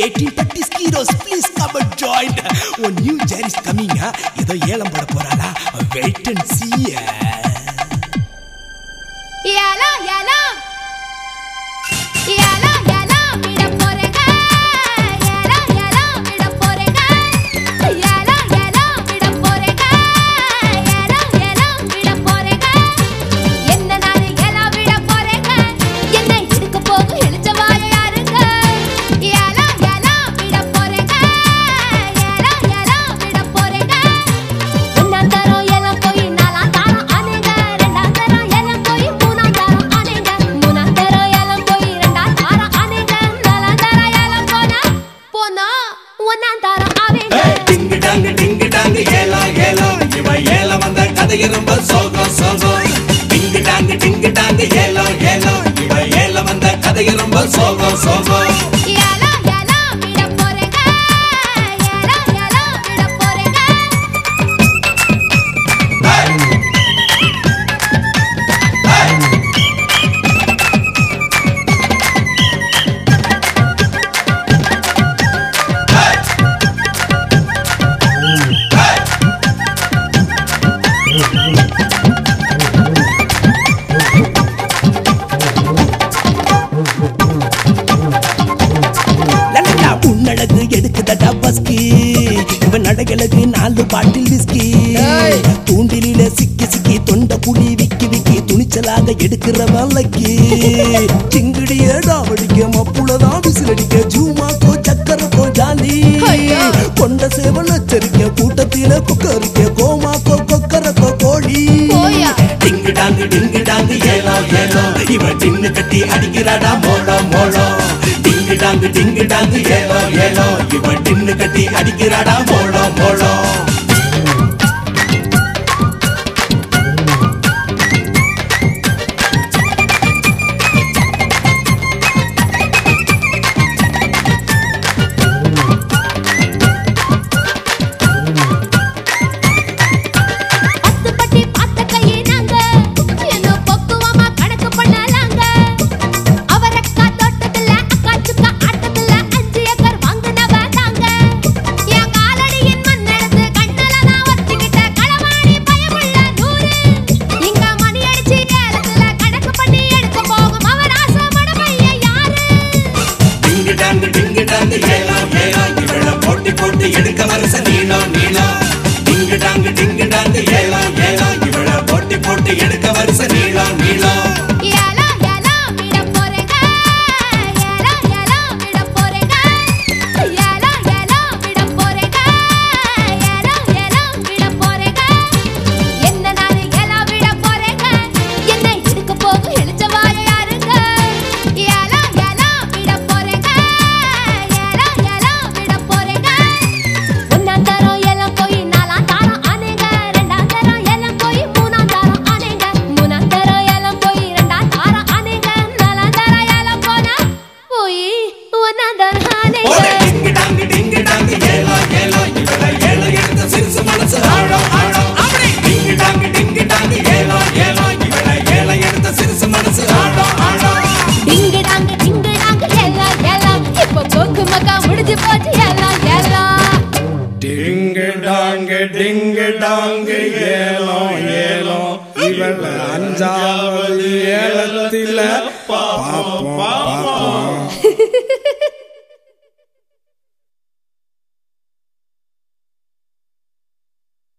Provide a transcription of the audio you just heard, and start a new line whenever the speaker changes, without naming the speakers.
1830 heroes, please come and join. One new chair is coming. Huh? ஏதோ ஏலம் போட போறாளா wait and see
ஏலம் ஏலம் ஏலம் ஏலம் விட போறேங்க ஏலம் ஏலம் விட போறேங்க ஏலம் ஏலம் விட போறேங்க ஏலம் ஏலம் விட போறேங்க என்ன நானு ஏலம் விட போறேங்க என்ன இடுக்க போகும் இழுச்சவாய யாருங்க ஏலம் ஏலம் விட போறேங்க ஏலம் ஏலம் விட போறேங்க ஒன்னாம் தரம் ஏலம் போய் நாலாம் தரம் ஆனேங்க ரெண்டாம் தரம் ஏலம் போய் மூணாம் தரம் ஆனேங்க மூணாம் தரம் ஏலம் போய் ரெண்டாம் தரம் ஆனேங்க நாலாம் தரம் ஏலம் போனா போனா ஒன்னாம் தரம் ஆவேங்க
டிங்கு டாங்கு டிங்கு டாங்கு ஏலம் ஏலம் இவ ஏலம் வந்த கதை ரொம்ப சோகம் சோகம் டிங்கு டாங்கு டிங்கு டாங்கு ஏலம் ஏலம் இவ ஏலம் வந்த கதை ரொம்ப சோகம் சோகம்
ஏலம் ஏலம் விட போறேங்க ஏலம் ஏலம் விட போறேங்க
லலலா உன்னழகு எதுக்குதடா பஸ்கி இவன் நடைகளுக்கு நாலு பாட்டில் விஸ்கி தூண்டிலில சிக்கி சிக்கி தொண்ட புலி விக்கி விக்கி துணிச்சலாக எடுக்கிற வலைக்கு சிங்கிடிய டாவடிக்க மப்புளதான் விசிலடிக்க ஜூமாக்கோ சக்கரக்கோ ஜாலி
ஐயா.
கொண்ட சேவல் எச்சரிக்க கூட்டத்தில குக்கரிக்க கோமாக்கோ கொக்கரக்கோ கோழி
போயா
டிங்கு டாங்கு டிங்கு டாங்கு ஏலம் ஏலம் இவ டின்னு கட்டி அடிக்கிறாடா மோளம் மோளம் டிங்கு டாங்கு டிங்கு டாங்கு ஏலம் ஏலம் இவ டின்னு கட்டி அடிக்கிறாடா மோளம் மோளம்
அத்துப்பட்டி பார்த்த கையே நாங்க என்ன பக்குவமா கணக்கு பண்ணலாங்க அவரக்கா தோட்டத்துல அக்கா சுக்கா ஆட்டத்துல அஞ்சு ஏக்கர் வாங்குனவ தாங்க என் காலடியின் மண் எடுத்து கண்ணல நான் வச்சுக்கிட்ட களவாணி பயமுள்ள நூறு இங்க மணி அடிச்சு ஏலத்துல கணக்கு பண்ணி எடுக்க போகும் அவர் ஆசைப்பட பையன் யாரு
டிங்கு டாங்கு டிங்கு டாங்கு ஏலம் ஏலம் இவள போட்டி போட்டு எடுக்க வரச நீளம் நீளம் டிங்கு டாங்கு டிங்கு டாங்கு ஏலம் ஏலம் இவள போட்டி போட்டு எடுக்க வரச நீளம் நீளம்
ஏலம் ஏலம் விட போறேங்க ஏலம் ஏலம் விட போறேங்க ஏலம் ஏலம் விட போறேங்க ஏலம் ஏலம் விட போறேங்க என்ன நானு ஏலம் விட போறேங்க என்ன இடுக்க போகும் இழுச்சவாய யாருங்க ஏலம் ஏலம் விட போறேங்க ஏலம் ஏலம் விட போறேங்க ஒன்னாம் தரம் ஏலம் போய் நாலாம் தரம் ஆனேங்க ரெண்டாம் தரம் ஏலம் போய் மூணாம் தரம் ஆனேங்க மூணாம் தரம் ஏலம் போய் ரெண்டாம் தரம் ஆனேங்க நாலாம் தரம் ஏலம் போனா போய் ஒன்னாம் தரம்
ஓட
ஆனேங்க
டிங்கு டாங்கு டிங்கு டாங்கு ஏலம் ஏலம் இவள ஏலம் எடுத்த சிறுசு மனசு ஆழம் ஆழம் டிங்கு டாங்கு டிங்கு டாங்கு ஏலம் ஏலம் இவள ஏலம் எடுத்த சிறுசு மனசு ஆழம் ஆழம்
டிங்கு டாங்கு டிங்கு டாங்கு எல்லாம் எல்லாம் இப்போ கொக்கு மக்கா முடிஞ்சு போச்சு எல்லாம் எல்லாம்
டிங்கு டாங்கு டிங்கு டாங்கு ஏலம் ஏலம் இவள் அஞ்சாவது ஏலத்தில பாப்போம் பாப்போம்